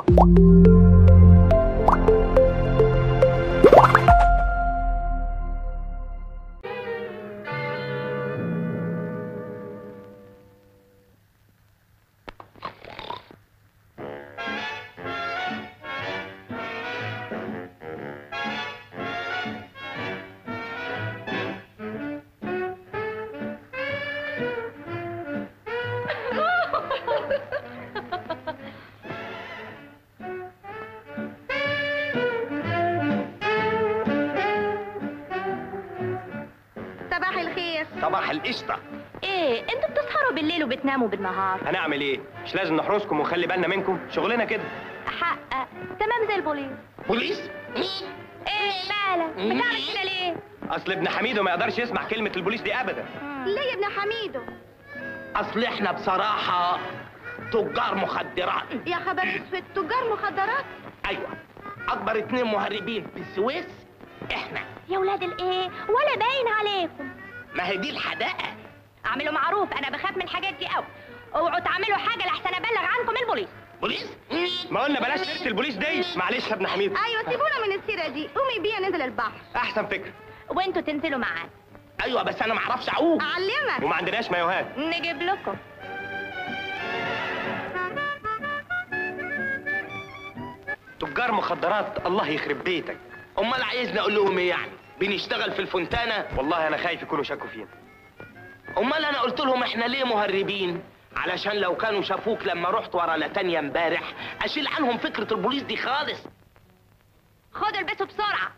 صباح الخير صباح القشطه ايه انتوا بتسهروا بالليل وبتناموا بالنهار هنعمل ايه مش لازم نحرسكم ونخلي بالنا منكم شغلنا كده حق تمام زي البوليس بوليس ايه مالك بتعمل كده ليه اصل ابن حميدو ما يقدرش يسمع كلمه البوليس دي ابدا ليه يا ابن حميدو اصل احنا بصراحه تجار مخدرات يا خبر اسود تجار مخدرات ايوه اكبر اتنين مهربين في السويس احنا يا ولاد الايه ولا باين عليكم ما هي دي الحدائق اعملوا معروف انا بخاف من الحاجات دي قوي اوعوا تعملوا حاجه لحسن ابلغ عنكم البوليس بوليس ما قلنا بلاش سيره البوليس دي معلش يا ابن حميدو ايوه سيبونا من السيره دي قومي بيها ننزل البحر احسن فكره وانتوا تنزلوا معانا ايوه بس انا ما اعرفش اعوم اعلمك وما عندناش مايوهات نجيب لكم تجار مخدرات الله يخرب بيتك امال عايزني اقول لهم ايه يعني بنشتغل في الفونتانا والله انا خايف يكونوا شكوا فينا امال انا قلت لهم احنا ليه مهربين علشان لو كانوا شافوك لما رحت ورا نتانيا امبارح اشيل عنهم فكره البوليس دي خالص خدوا البسوا بسرعه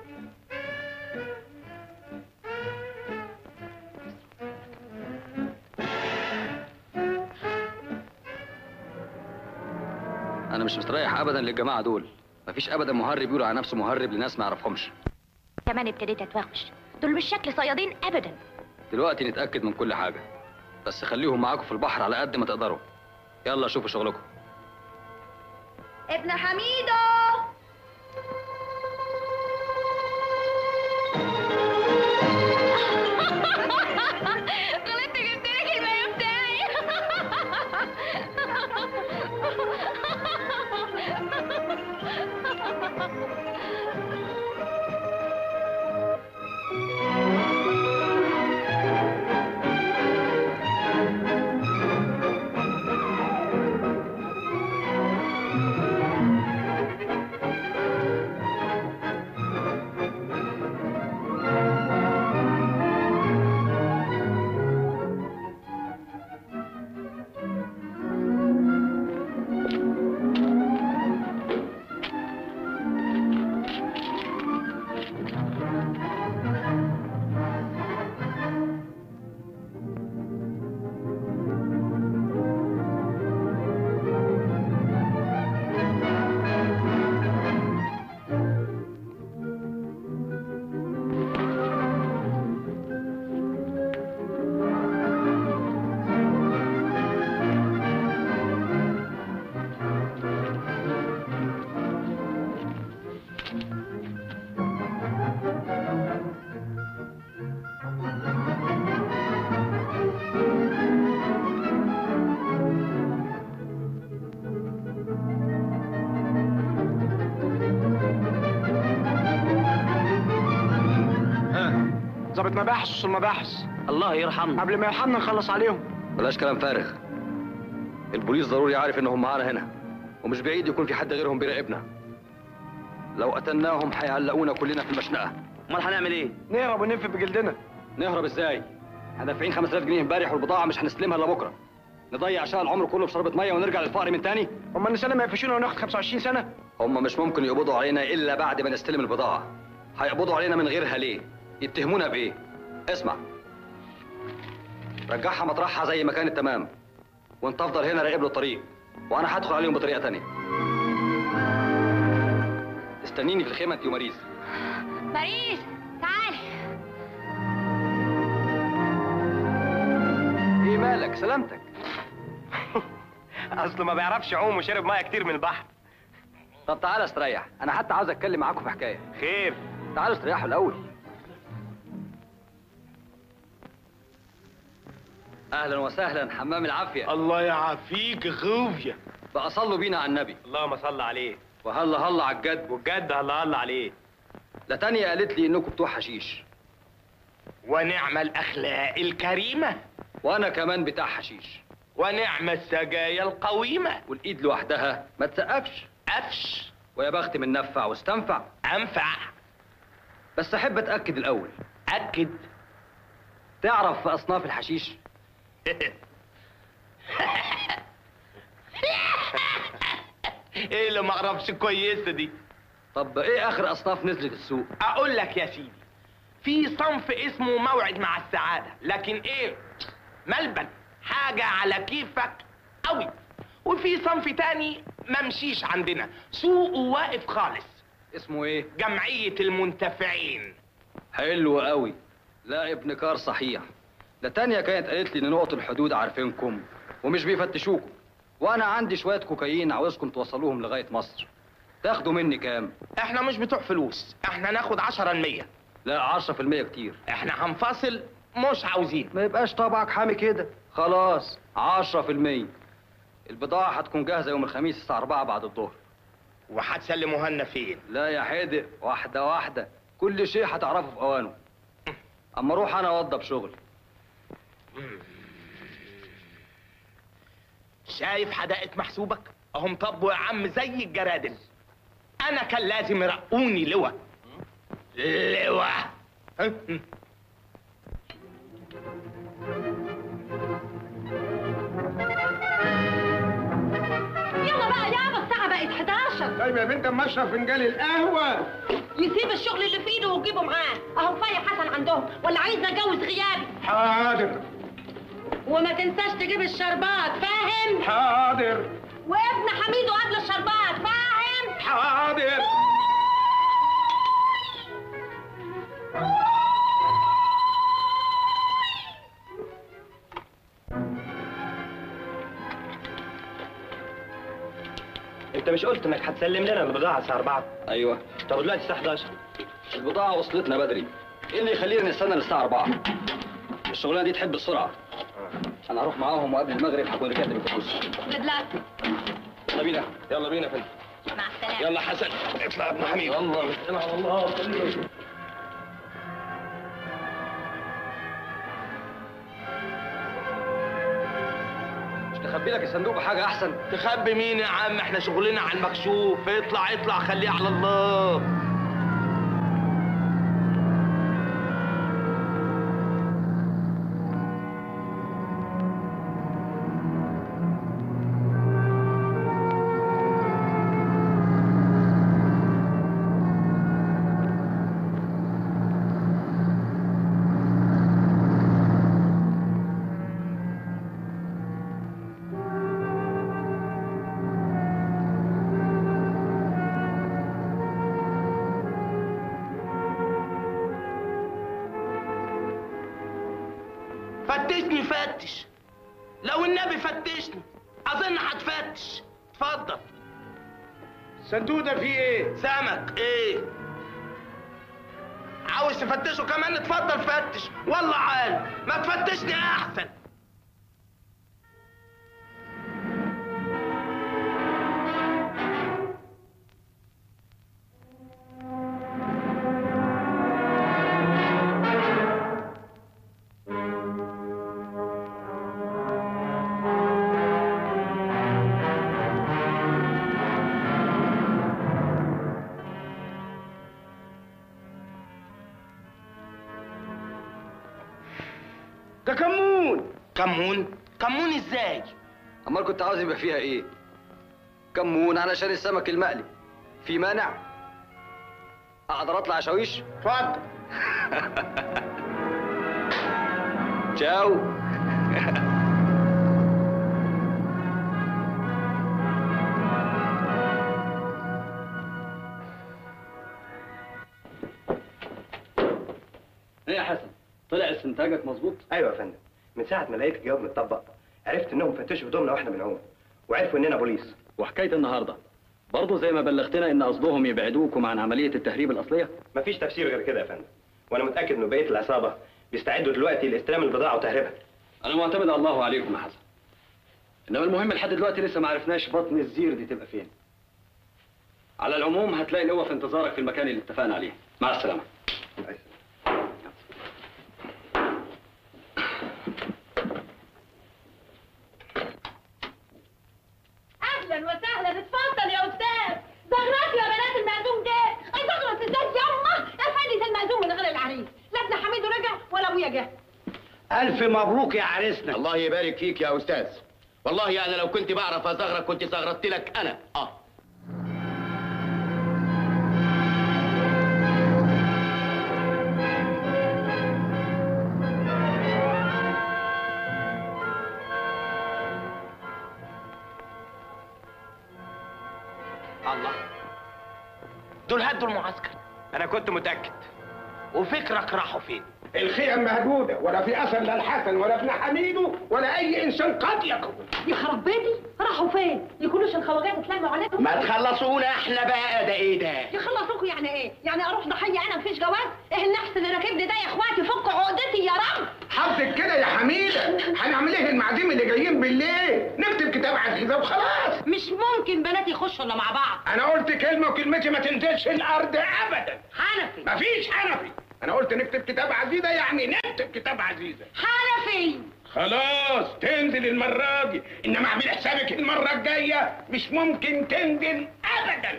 انا مش مستريح ابدا للجماعه دول مفيش ابدا مهرب يقول على نفسه مهرب لناس ما يعرفهمش كمان ابتديت اتوغش دول مش شكل صيادين ابدا دلوقتي نتاكد من كل حاجه بس خليهم معاكم في البحر على قد ما تقدروا يلا شوفوا شغلكم ابن حميدو غلطت جبت لك المايو بتاعي ظابط مباحث وصول مباحث الله يرحمنا قبل ما يرحمنا نخلص عليهم بلاش كلام فارغ البوليس ضروري عارف انهم معانا هنا ومش بعيد يكون في حد غيرهم بيراقبنا لو قتلناهم هيعلقونا كلنا في المشنقه امال هنعمل ايه نهرب وننف بجلدنا نهرب ازاي احنا دافعين 5000 جنيه امبارح والبضاعه مش هنستلمها الا بكره نضيع شقى العمر كله في شربة ميه ونرجع للفقر من تاني هم النساء ما يقفشونا وناخد 25 سنه هم مش ممكن يقبضوا علينا الا بعد ما نستلم البضاعه هيقبضوا علينا من غيرها ليه يتهمونا بايه اسمع رجعها مطرحها زي ما كانت تمام وانت افضل هنا راقب له الطريق وانا هدخل عليهم بطريقه تانية استنيني في الخيمه انت وماريس باريس تعالي ايه مالك سلامتك اصله ما بيعرفش يعوم وشرب ميه كتير من البحر طب تعالى استريح انا حتى عاوز اتكلم معاكم في حكايه خير تعالوا استريحوا الاول اهلا وسهلا حمام العافيه الله يعافيك يا خوفيا بقى صلوا بينا على النبي اللهم صل عليه وهلا هلا على الجد والجد هلا هلا عليه لا تانية قالت لي انكم بتوع حشيش ونعم الاخلاق الكريمه وانا كمان بتاع حشيش ونعم السجايا القويمه والايد لوحدها ما تسقفش افش ويا بخت من نفع واستنفع انفع بس احب اتاكد الاول اكد تعرف في اصناف الحشيش ايه اللي ما اعرفش كويسه دي طب ايه اخر اصناف نزلت السوق اقول لك يا سيدي في صنف اسمه موعد مع السعاده لكن ايه ملبن حاجه على كيفك قوي وفي صنف تاني ممشيش عندنا سوقه واقف خالص اسمه ايه جمعيه المنتفعين حلو قوي لا ابن كار صحيح ده تانية كانت قالت لي ان نقط الحدود عارفينكم ومش بيفتشوكم وانا عندي شويه كوكايين عاوزكم توصلوهم لغايه مصر تاخدوا مني كام احنا مش بتوع فلوس احنا ناخد عشرة المية لا 10% كتير احنا هنفاصل مش عاوزين ما يبقاش طبعك حامي كده خلاص 10% البضاعة هتكون جاهزة يوم الخميس الساعة 4 بعد الظهر وهتسلموها لنا فين لا يا حدق واحدة واحدة كل شيء هتعرفه في أوانه أما أروح أنا أوضب شغل شايف حدائق محسوبك اهم طبوا يا عم زي الجرادل انا كان لازم يرقوني لواء لواء يلا بقى يابا الساعة بقت 11 طيب يا بنت اما اشرب فنجان القهوه يسيب الشغل اللي في ايده ويجيبه معاه اهو كفايه حسن عندهم ولا عايز اجوز غيابي حاضر وما تنساش تجيب الشربات فاهم حاضر وابن حميدو قبل الشربات فاهم حاضر انت مش قلت انك هتسلم لنا البضاعه الساعه 4 أيوه طب دلوقتي الساعه 11 البضاعة وصلتنا بدري إيه اللي يخلينا نستنى للساعة 4 الشغلانة دي تحب السرعة أنا هروح معاهم وقبل المغرب هكون رجعت بالفلوس جود لك يلا بينا يلا بينا يا فندم مع السلامه يلا حسن اطلع يا ابن حميد الله نسلم على الله مش تخبي لك الصندوق بحاجة أحسن تخبي مين يا عم احنا شغلنا على المكشوف اطلع اطلع خليه على الله فتشني فتش لو النبي فتشني اظن هتفتش اتفضل الصندوق ده فيه ايه سمك ايه عاوز تفتشه كمان اتفضل فتش والله عال ما تفتشني احسن ده كمون كمون كمون ازاي أمال كنت عاوز يبقى فيها إيه كمون علشان السمك المقلي في مانع أقدر أطلع أشاويش اتفضل تشاو ايه يا حسن طلع استنتاجك مظبوط ايوه يا فندم من ساعه ما لقيت الجواب متطبق عرفت انهم فتشوا هدومنا واحنا بنعوم وعرفوا اننا بوليس وحكايه النهارده برضه زي ما بلغتنا ان قصدهم يبعدوكم عن عمليه التهريب الاصليه مفيش تفسير غير كده يا فندم وانا متاكد انه بقيه العصابه بيستعدوا دلوقتي لاستلام البضاعه وتهريبها انا معتمد على الله عليكم يا حسن انما المهم لحد دلوقتي لسه ما عرفناش بطن الزير دي تبقى فين على العموم هتلاقي القوه في انتظارك في المكان اللي اتفقنا عليه مع السلامه اهلا وسهلا اتفضل يا استاذ زغرات يا بنات المأذون جه اي زغرت ازاي يما افادت المأذون من غير العريس لا ابن حميد رجع ولا ابويا جه الف مبروك يا عريسنا الله يبارك فيك يا استاذ والله انا لو كنت بعرف ازغرك كنت زغرت لك انا اه الله دول هدوا المعسكر انا كنت متاكد وفكرك راحوا فين الخيم مهدودة ولا في أثر لا الحسن ولا ابن حميدو ولا أي إنسان قد يكون يخرب بيتي راحوا فين يكونوش الخواجات اتلموا عليكم ما تخلصونا احنا بقى ده ايه ده يخلصوكوا يعني ايه يعني اروح ضحيه انا مفيش جواز ايه النحس اللي راكبني ده يا اخواتي فكوا عقدتي يا رب حظك كده يا حميدة هنعمل ايه المعازيم اللي جايين بالليل نكتب كتاب عزيزة وخلاص مش ممكن بنات يخشوا الا مع بعض أنا قلت كلمة وكلمتي ما تنزلش الأرض أبدا حنفي مفيش حنفي أنا قلت نكتب كتاب عزيزة يعني نكتب كتاب عزيزة حنفي خلاص تنزل المرة دي إنما اعمل حسابك المرة الجاية مش ممكن تنزل أبدا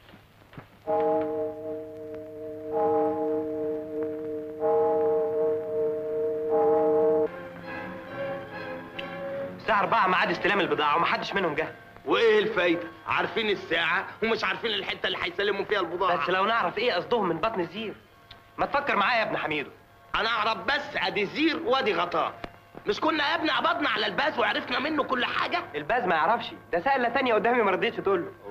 الساعه 4 ميعاد استلام البضاعه ومحدش منهم جه وايه الفايده عارفين الساعه ومش عارفين الحته اللي هيسلموا فيها البضاعه بس لو نعرف ايه قصدهم من بطن الزير ما تفكر معايا يا ابن حميدو انا اعرف بس ادي زير وادي غطاء مش كنا يا ابني قبضنا على الباس وعرفنا منه كل حاجه الباز ما يعرفش ده سأل تانية قدامي ما رضيتش تقول له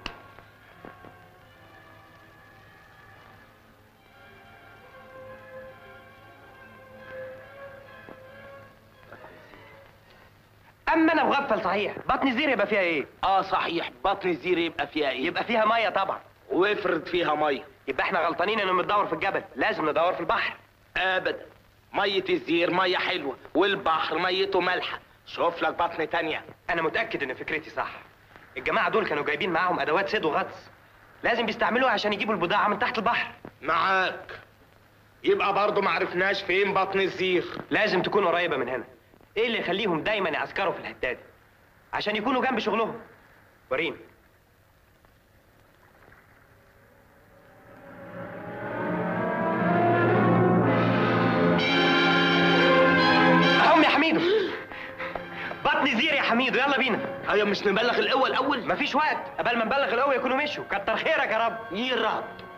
اما انا مغفل صحيح بطن الزير يبقى فيها ايه اه صحيح بطن الزير يبقى فيها ايه يبقى فيها ميه طبعا وافرض فيها ميه يبقى احنا غلطانين انه بندور في الجبل لازم ندور في البحر ابدا ميه الزير ميه حلوه والبحر ميته مالحه شوف لك بطن تانية انا متاكد ان فكرتي صح الجماعه دول كانوا جايبين معاهم ادوات صيد وغطس لازم بيستعملوها عشان يجيبوا البضاعه من تحت البحر معاك يبقى برضه ما عرفناش فين بطن الزير لازم تكون قريبه من هنا ايه اللي يخليهم دايما يعسكروا في الحته دي عشان يكونوا جنب شغلهم وريني اهم يا حميدو بطن زير يا حميدو يلا بينا ايوه مش نبلغ الاول اول مفيش وقت قبل ما نبلغ القوه يكونوا مشوا كتر خيرك يا رب يرد